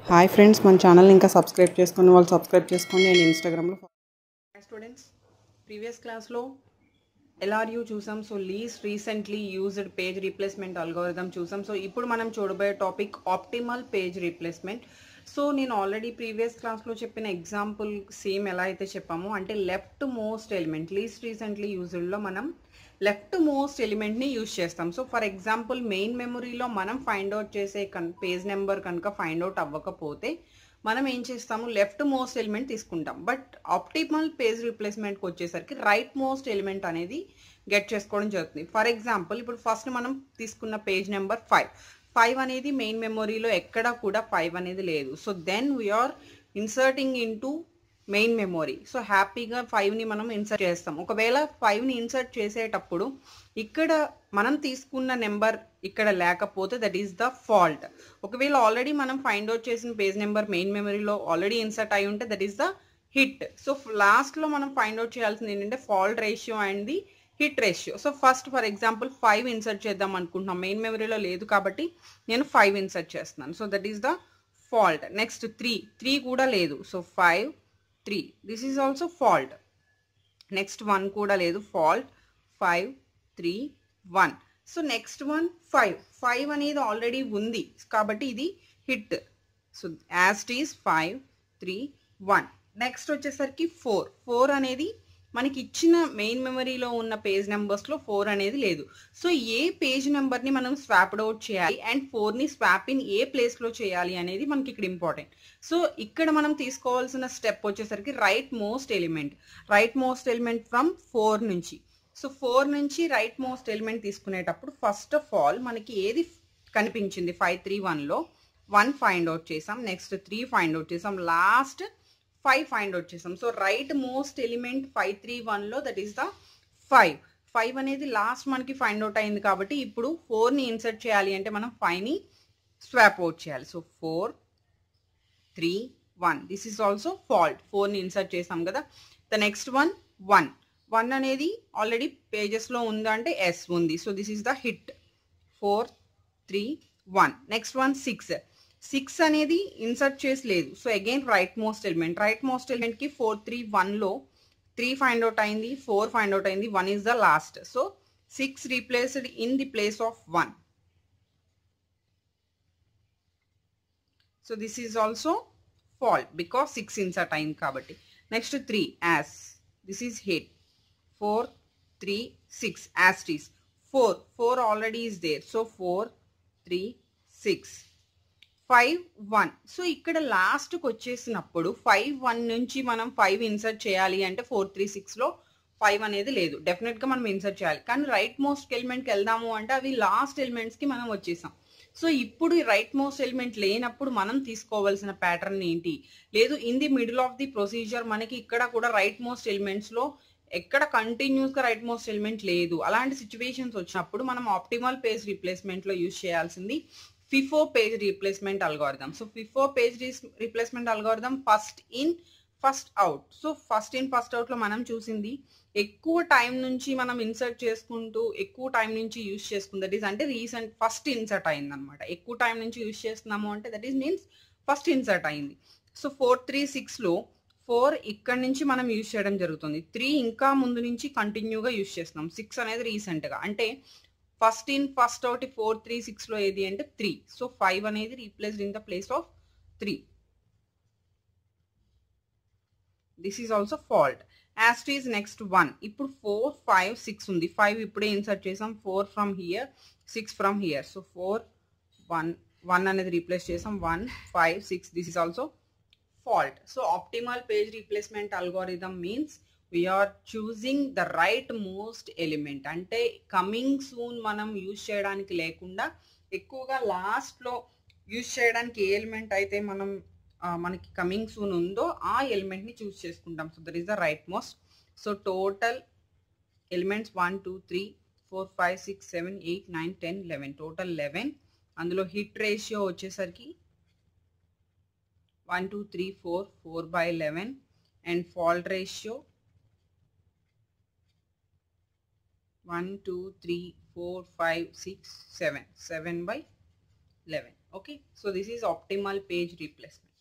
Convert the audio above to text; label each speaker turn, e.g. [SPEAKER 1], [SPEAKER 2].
[SPEAKER 1] hi friends మన channel ఇంకా subscribe చేసుకుని వాళ్ళు సబ్స్క్రైబ్ చేసుకోండి అండ్ ఇన్స్టాగ్రామ్లో స్టూడెంట్స్ ప్రీవియస్ క్లాస్లో ఎల్ఆర్యూ చూసాం so least recently used page replacement algorithm చూసాం సో ఇప్పుడు మనం చూడబోయే topic optimal page replacement so నేను ఆల్రెడీ ప్రీవియస్ క్లాస్లో చెప్పిన ఎగ్జాంపుల్ సేమ్ ఎలా అయితే చెప్పామో అంటే left most element least recently యూజ్డ్లో మనం లెఫ్ట్ మోస్ట్ ఎలిమెంట్ని యూజ్ చేస్తాం సో ఫర్ ఎగ్జాంపుల్ మెయిన్ మెమొరీలో మనం ఫైండ్ అవుట్ చేసే కన్ పేజ్ నెంబర్ కనుక ఫైండ్ అవుట్ అవ్వకపోతే మనం ఏం చేస్తాము లెఫ్ట్ మోస్ట్ ఎలిమెంట్ తీసుకుంటాం బట్ ఆప్టిమల్ పేజ్ రీప్లేస్మెంట్కి వచ్చేసరికి రైట్ మోస్ట్ ఎలిమెంట్ అనేది గెట్ చేసుకోవడం జరుగుతుంది ఫర్ ఎగ్జాంపుల్ ఇప్పుడు ఫస్ట్ మనం తీసుకున్న పేజ్ నెంబర్ ఫైవ్ ఫైవ్ అనేది మెయిన్ మెమొరీలో ఎక్కడ కూడా ఫైవ్ అనేది లేదు so then we are inserting in main memory so హ్యాపీగా ఫైవ్ని మనం ఇన్సర్ట్ చేస్తాం ఒకవేళ ఫైవ్ని ఇన్సర్ట్ చేసేటప్పుడు ఇక్కడ మనం తీసుకున్న నెంబర్ ఇక్కడ లేకపోతే దట్ ఈస్ ద ఫాల్ట్ ఒకవేళ ఆల్రెడీ మనం ఫైండ్ అవుట్ చేసిన పేజ్ నెంబర్ మెయిన్ మెమరీలో ఆల్రెడీ ఇన్సర్ట్ అయి ఉంటే that is the hit so లాస్ట్లో మనం ఫైండ్ అవుట్ చేయాల్సింది ఏంటంటే fault ratio and the hit ratio so first for example five insert చేద్దాం అనుకుంటున్నాం మెయిన్ మెమరీలో లేదు కాబట్టి నేను ఫైవ్ ఇన్సర్ట్ చేస్తున్నాను so that is the fault next three three కూడా లేదు so five three this is also fault next one కూడా లేదు fault five three one so next one five five అనేది ఆల్రెడీ ఉంది కాబట్టి ఇది హిట్ సో యాస్ట్ is five three one next వచ్చేసరికి ఫోర్ ఫోర్ అనేది మనకి ఇచ్చిన మెయిన్ మెమరీలో ఉన్న పేజ్ నెంబర్స్లో ఫోర్ అనేది లేదు సో ఏ పేజ్ నెంబర్ని మనం స్వాప్డ్ అవుట్ చేయాలి అండ్ ఫోర్ని స్వాప్ ఇన్ ఏ ప్లేస్లో చేయాలి అనేది మనకి ఇక్కడ ఇంపార్టెంట్ సో ఇక్కడ మనం తీసుకోవాల్సిన స్టెప్ వచ్చేసరికి right most element right most element from four నుంచి సో ఫోర్ నుంచి రైట్ మోస్ట్ ఎలిమెంట్ తీసుకునేటప్పుడు ఫస్ట్ ఆఫ్ ఆల్ మనకి ఏది కనిపించింది ఫైవ్ త్రీ వన్లో వన్ ఫైండ్ అవుట్ చేసాం నెక్స్ట్ త్రీ ఫైండ్ అవుట్ చేసాం లాస్ట్ ఫైవ్ ఫైండ్ అవుట్ చేసాం so right most element five three వన్లో that is the five five అనేది లాస్ట్ మనకి ఫైండ్ అవుట్ అయింది కాబట్టి ఇప్పుడు ఫోర్ని ఇన్సర్ట్ చేయాలి అంటే మనం ఫైవ్ని స్వాప్ అవుట్ చేయాలి so four three one this is also fault ఫోర్ని ఇన్సర్ట్ చేసాం కదా the next one one one అనేది ఆల్రెడీ పేజెస్లో ఉందంటే ఎస్ ఉంది so this is the hit four three one next one six six అనేది ఇన్సర్ట్ చేసి లేదు so again right most element right most ఎలిమెంట్కి ఫోర్ త్రీ వన్లో త్రీ ఫైండ్ అవుట్ అయింది ఫోర్ ఫైండ్ అవుట్ అయింది one is the last so six replaced in the place of one so this is also fault because six insert అయింది కాబట్టి next three as this is hit four three six యాస్టీస్ four four already is there so four three six five one so ఇక్కడ లాస్ట్కి వచ్చేసినప్పుడు five one నుంచి మనం five insert చేయాలి అంటే four three సిక్స్లో ఫైవ్ అనేది లేదు డెఫినెట్గా మనం ఇన్సర్ట్ చేయాలి కానీ రైట్ మోస్ట్ ఎలిమెంట్కి వెళ్దాము అంటే అవి లాస్ట్ ఎలిమెంట్స్కి మనం వచ్చేసాం సో ఇప్పుడు ఈ రైట్ మోస్ట్ ఎలిమెంట్ లేనప్పుడు మనం తీసుకోవాల్సిన ప్యాటర్న్ ఏంటి లేదు in the middle of the procedure మనకి ఇక్కడ కూడా రైట్ మోస్ట్ ఎలిమెంట్స్లో ఎక్కడ కంటిన్యూస్గా రైట్ మోస్ట్ ఎలిమెంట్ లేదు అలాంటి సిచ్యువేషన్స్ వచ్చినప్పుడు మనం ఆప్టిమల్ పేజ్ రీప్లేస్మెంట్లో యూజ్ చేయాల్సింది FIFO page replacement algorithm so FIFO page replacement algorithm first in first out so first in first అవుట్లో మనం చూసింది ఎక్కువ టైం నుంచి మనం ఇన్సర్ట్ చేసుకుంటూ ఎక్కువ టైం నుంచి యూజ్ చేసుకుంది దట్ ఈస్ అంటే రీసెంట్ ఫస్ట్ ఇన్సర్ట్ అయింది అనమాట ఎక్కువ టైం నుంచి యూజ్ చేస్తున్నాము అంటే that is means first insert అయింది సో ఫోర్ త్రీ సిక్స్లో ఫోర్ ఇక్కడ నుంచి మనం యూజ్ చేయడం జరుగుతుంది త్రీ ఇంకా ముందు నుంచి కంటిన్యూగా యూజ్ చేస్తున్నాం సిక్స్ అనేది రీసెంట్గా అంటే first in first out four three సిక్స్లో ఏది అంటే త్రీ సో ఫైవ్ అనేది replaced in the place of three this is also fault యాస్ట్ ఈజ్ నెక్స్ట్ వన్ ఇప్పుడు ఫోర్ ఫైవ్ సిక్స్ ఉంది ఫైవ్ ఇప్పుడే ఇన్సర్ట్ చేసాం four from here six from here so four one one అనేది replace చేసాం one five six this is also fault so optimal page replacement algorithm means we are choosing the right most element అంటే coming soon మనం use చేయడానికి లేకుండా ఎక్కువగా లాస్ట్లో use చేయడానికి ఏ element అయితే మనం మనకి కమింగ్ సూన్ ఉందో ఆ ఎలిమెంట్ని చూస్ చేసుకుంటాం so that is the right most so total elements one two three four five six seven eight nine ten eleven total eleven అందులో హిట్ రేషియో వచ్చేసరికి one two three four four by eleven and fault ratio one two three four five six seven seven by eleven okay so this is optimal page replacement